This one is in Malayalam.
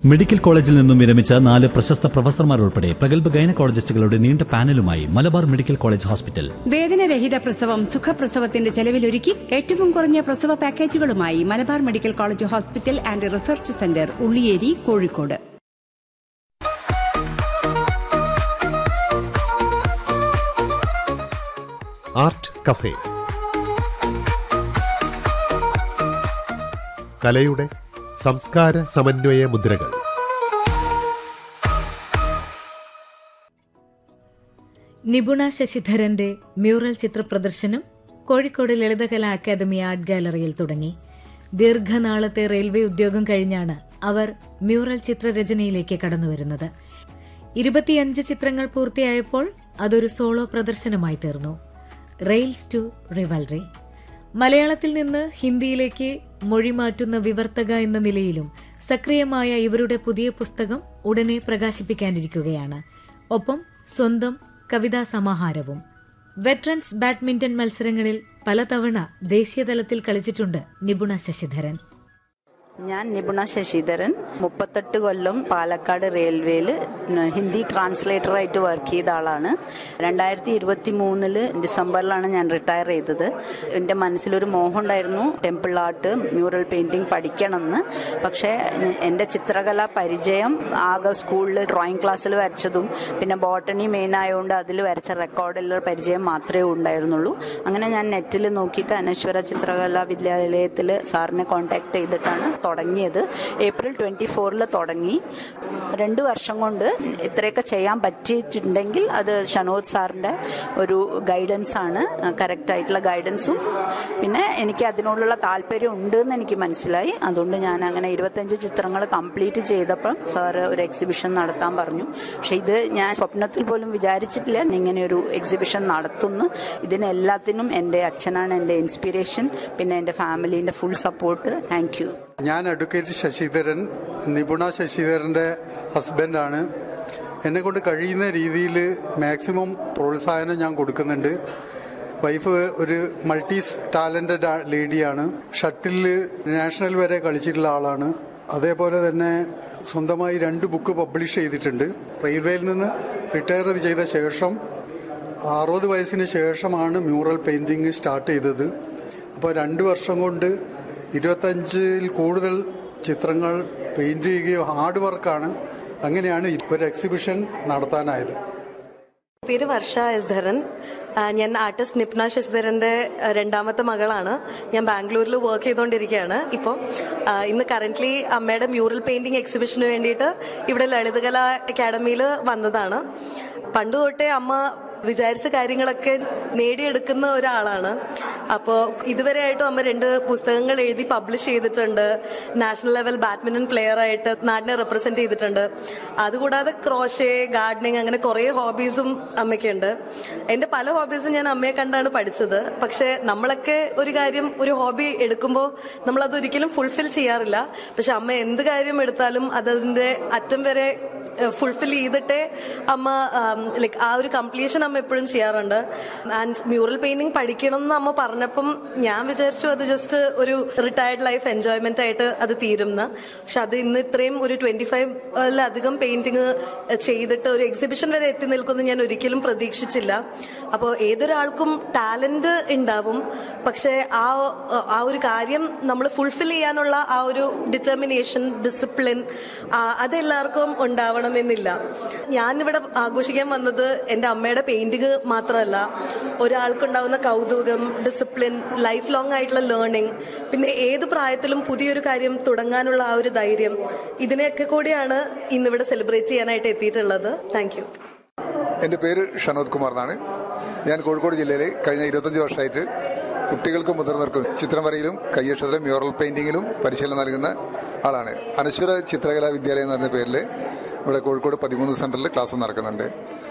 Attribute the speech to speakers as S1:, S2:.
S1: മെഡിക്കൽ കോളേജിൽ നിന്നും വിരമിച്ച നാല് പ്രശസ്ത പ്രൊഫസർമാർ ഉൾപ്പെടെ പ്രഗത്ഭ ഗൈനക്കോളജിസ്റ്റുകളുടെ നീണ്ട പാനലുമായി മലബാർ മെഡിക്കൽ കോളേജ് ഹോസ്പിറ്റൽ
S2: വേദനരഹിത പ്രസവം സുഖപ്രസവത്തിന്റെ ചെലവിലൊരുക്കി ഏറ്റവും കുറഞ്ഞ പ്രസവ പാക്കേജുകളുമായി Malabar medical college hospital and research centre Ulliyeri Kozhikode
S3: art cafe കലയുടെ സംസ്കാര സമന്വയ മുദ്രകൾ
S4: നിപുണ ശശിധരന്റെ മ്യൂറൽ ചിത്ര പ്രദർശനം കോഴിക്കോട് ലളിതകലാ അക്കാദമി ആർട്ട് ഗാലറിയിൽ തുടങ്ങി ദീർഘനാളത്തെ റെയിൽവേ ഉദ്യോഗം കഴിഞ്ഞാണ് അവർ മ്യൂറൽ ചിത്രരചനയിലേക്ക് കടന്നുവരുന്നത് ഇരുപത്തിയഞ്ച് ചിത്രങ്ങൾ പൂർത്തിയായപ്പോൾ അതൊരു സോളോ പ്രദർശനമായി തീർന്നു റെയിൽസ് ടു റിവൽറി മലയാളത്തിൽ നിന്ന് ഹിന്ദിയിലേക്ക് മൊഴി മാറ്റുന്ന വിവർത്തക എന്ന നിലയിലും സക്രിയമായ ഇവരുടെ പുതിയ പുസ്തകം ഉടനെ പ്രകാശിപ്പിക്കാനിരിക്കുകയാണ് ഒപ്പം സ്വന്തം കവിതാ സമാഹാരവും വെറ്ററൻസ് ബാഡ്മിന്റൺ മത്സരങ്ങളിൽ പലതവണ ദേശീയതലത്തിൽ കളിച്ചിട്ടുണ്ട് നിപുണ ശശിധരൻ
S5: ഞാൻ നിപുണ ശശിധരൻ മുപ്പത്തെട്ട് കൊല്ലം പാലക്കാട് റെയിൽവേയിൽ ഹിന്ദി ട്രാൻസ്ലേറ്ററായിട്ട് വർക്ക് ചെയ്ത ആളാണ് രണ്ടായിരത്തി ഇരുപത്തി മൂന്നില് ഡിസംബറിലാണ് ഞാൻ റിട്ടയർ ചെയ്തത് എൻ്റെ മനസ്സിലൊരു മോഹം ഉണ്ടായിരുന്നു ടെമ്പിൾ ആർട്ട് മ്യൂറൽ പെയിന്റിംഗ് പഠിക്കണമെന്ന് പക്ഷേ എൻ്റെ ചിത്രകലാ പരിചയം ആകെ സ്കൂളിൽ ഡ്രോയിങ് ക്ലാസ്സിൽ വരച്ചതും പിന്നെ ബോട്ടണി മെയിൻ ആയതുകൊണ്ട് അതിൽ വരച്ച റെക്കോർഡിലുള്ള പരിചയം മാത്രമേ ഉണ്ടായിരുന്നുള്ളൂ അങ്ങനെ ഞാൻ നെറ്റിൽ നോക്കിയിട്ട് അനശ്വര ചിത്രകലാ വിദ്യാലയത്തിൽ സാറിനെ കോൺടാക്ട് ചെയ്തിട്ടാണ് തുടങ്ങിയത് ഏപ്രിൽ ട്വൻറ്റി ഫോറിൽ തുടങ്ങി രണ്ട് വർഷം കൊണ്ട് ഇത്രയൊക്കെ ചെയ്യാൻ പറ്റിയിട്ടുണ്ടെങ്കിൽ അത് ഷനോദ് സാറിൻ്റെ ഒരു ഗൈഡൻസ് ആണ് കറക്റ്റ് ആയിട്ടുള്ള ഗൈഡൻസും പിന്നെ എനിക്ക് അതിനോടുള്ള താല്പര്യം ഉണ്ട് എന്ന് എനിക്ക് മനസ്സിലായി അതുകൊണ്ട് ഞാൻ അങ്ങനെ ഇരുപത്തഞ്ച് ചിത്രങ്ങൾ കംപ്ലീറ്റ് ചെയ്തപ്പോൾ സാറ് ഒരു എക്സിബിഷൻ നടത്താൻ പറഞ്ഞു പക്ഷെ ഇത് ഞാൻ സ്വപ്നത്തിൽ പോലും വിചാരിച്ചിട്ടില്ല ഇങ്ങനെ ഒരു എക്സിബിഷൻ നടത്തുന്നു ഇതിനെല്ലാത്തിനും എൻ്റെ അച്ഛനാണ് എൻ്റെ ഇൻസ്പിറേഷൻ പിന്നെ എൻ്റെ ഫാമിലീൻ്റെ ഫുൾ സപ്പോർട്ട് താങ്ക് യു
S6: ഞാൻ അഡ്വക്കേറ്റ് ശശിധരൻ നിപുണ ശശിധരൻ്റെ ഹസ്ബൻഡാണ് എന്നെ കൊണ്ട് കഴിയുന്ന രീതിയിൽ മാക്സിമം പ്രോത്സാഹനം ഞാൻ കൊടുക്കുന്നുണ്ട് വൈഫ് ഒരു മൾട്ടീസ് ടാലൻറ്റഡ് ലേഡിയാണ് ഷട്ടിലിൽ നാഷണൽ വരെ കളിച്ചിട്ടുള്ള ആളാണ് അതേപോലെ തന്നെ സ്വന്തമായി രണ്ട് ബുക്ക് പബ്ലിഷ് ചെയ്തിട്ടുണ്ട് റെയിൽവേയിൽ നിന്ന് റിട്ടയർ ചെയ്ത ശേഷം അറുപത് വയസ്സിന് ശേഷമാണ് മ്യൂറൽ പെയിൻറ്റിങ് സ്റ്റാർട്ട് ചെയ്തത് അപ്പോൾ രണ്ട് വർഷം കൊണ്ട് ഇരുപത്തഞ്ചിൽ കൂടുതൽ ചിത്രങ്ങൾ പെയിൻറ് ചെയ്യുകയും ഹാർഡ് വർക്കാണ് അങ്ങനെയാണ് ഒരു എക്സിബിഷൻ നടത്താനായത്
S7: പേര് വർഷ എസ് ധരൻ ആ, ഞാൻ ആർട്ടിസ്റ്റ് നിപ്ന ശശിധരന്റെ ആ, രണ്ടാമത്തെ മകളാണ് ഞാൻ ബാംഗ്ലൂരിൽ വർക്ക് ചെയ്തുകൊണ്ടിരിക്കുകയാണ് ഇപ്പോൾ ആ, ഇന്ന് കറന്റ്ലി അമ്മയുടെ മ്യൂറൽ പെയിന്റിംഗ് എക്സിബിഷന് വേണ്ടിയിട്ട് ഇവിടെ ലളിതകലാ അക്കാഡമിയിൽ വന്നതാണ് പണ്ട് തൊട്ടേ അമ്മ വിചാരിച്ച കാര്യങ്ങളൊക്കെ നേടിയെടുക്കുന്ന ഒരാളാണ് അപ്പോൾ ഇതുവരെ ആയിട്ടും അമ്മ രണ്ട് പുസ്തകങ്ങൾ എഴുതി പബ്ലിഷ് ചെയ്തിട്ടുണ്ട് നാഷണൽ ലെവൽ ബാഡ്മിന്റൺ പ്ലെയർ ആയിട്ട് നാടിനെ റെപ്രസെന്റ് ചെയ്തിട്ടുണ്ട് അതുകൂടാതെ ക്രോഷേ ഗാർഡനിങ് അങ്ങനെ കുറേ ഹോബീസും അമ്മയ്ക്കുണ്ട് എൻ്റെ പല ഹോബീസും ഞാൻ അമ്മയെ കണ്ടാണ് പഠിച്ചത് പക്ഷെ നമ്മളൊക്കെ ഒരു കാര്യം ഒരു ഹോബി എടുക്കുമ്പോൾ നമ്മൾ അത് ഒരിക്കലും ഫുൾഫിൽ ചെയ്യാറില്ല പക്ഷെ അമ്മ എന്ത് കാര്യം എടുത്താലും അതതിൻ്റെ അറ്റം വരെ ഫുൾഫിൽ ചെയ്തിട്ടേ അമ്മ ലൈക്ക് ആ ഒരു കംപ്ലീഷൻ അമ്മ എപ്പോഴും ചെയ്യാറുണ്ട് ആൻഡ് മ്യൂറൽ പെയിന്റിംഗ് പഠിക്കണം എന്ന് അമ്മ പറഞ്ഞപ്പം ഞാൻ വിചാരിച്ചു അത് ജസ്റ്റ് ഒരു റിട്ടയർഡ് ലൈഫ് എൻജോയ്മെന്റ് ആയിട്ട് അത് തീരുമെന്ന് പക്ഷെ അത് ഇന്ന് ഇത്രയും ഒരു ട്വന്റി ഫൈവിലധികം പെയിന്റിങ് ചെയ്തിട്ട് ഒരു എക്സിബിഷൻ വരെ എത്തി നിൽക്കുമെന്ന് ഞാൻ ഒരിക്കലും പ്രതീക്ഷിച്ചില്ല അപ്പോൾ ഏതൊരാൾക്കും ടാലന്റ് ഉണ്ടാവും പക്ഷെ ആ ആ ഒരു കാര്യം നമ്മൾ ഫുൾഫിൽ ചെയ്യാനുള്ള ആ ഒരു ഡിറ്റർമിനേഷൻ ഡിസിപ്ലിൻ അതെല്ലാവർക്കും ഉണ്ടാവണമെന്നില്ല ഞാനിവിടെ ആഘോഷിക്കാൻ വന്നത് എൻ്റെ അമ്മയുടെ പെയിന്റിങ് മാത്രമല്ല ഒരാൾക്കുണ്ടാവുന്ന കൗതുകം ഡിസിപ്ലിൻ ലൈഫ് ലോങ് ആയിട്ടുള്ള ലേണിംഗ് പിന്നെ ഏത് പ്രായത്തിലും പുതിയൊരു കാര്യം തുടങ്ങാനുള്ള ആ ഒരു ധൈര്യം ഇതിനെയൊക്കെ കൂടിയാണ് ഇന്നിവിടെ സെലിബ്രേറ്റ് ചെയ്യാനായിട്ട് എത്തിയിട്ടുള്ളത് താങ്ക് യു
S8: എൻ്റെ പേര് ഷനോദ് കുമാർ എന്നാണ് ഞാൻ കോഴിക്കോട് ജില്ലയിലെ കഴിഞ്ഞ ഇരുപത്തഞ്ച് വർഷമായിട്ട് കുട്ടികൾക്കും മുതിർന്നവർക്കും ചിത്രം വരയിലും കയ്യക്ഷരത്തിലും മ്യൂറൽ പെയിന്റിങ്ങിലും പരിശീലനം നൽകുന്ന ആളാണ് അനശ്വര ചിത്രകലാ വിദ്യാലയം എന്ന് പറഞ്ഞ പേരിൽ ഇവിടെ കോഴിക്കോട് പതിമൂന്ന് സെന്ററിൽ ക്ലാസ് നടക്കുന്നുണ്ട്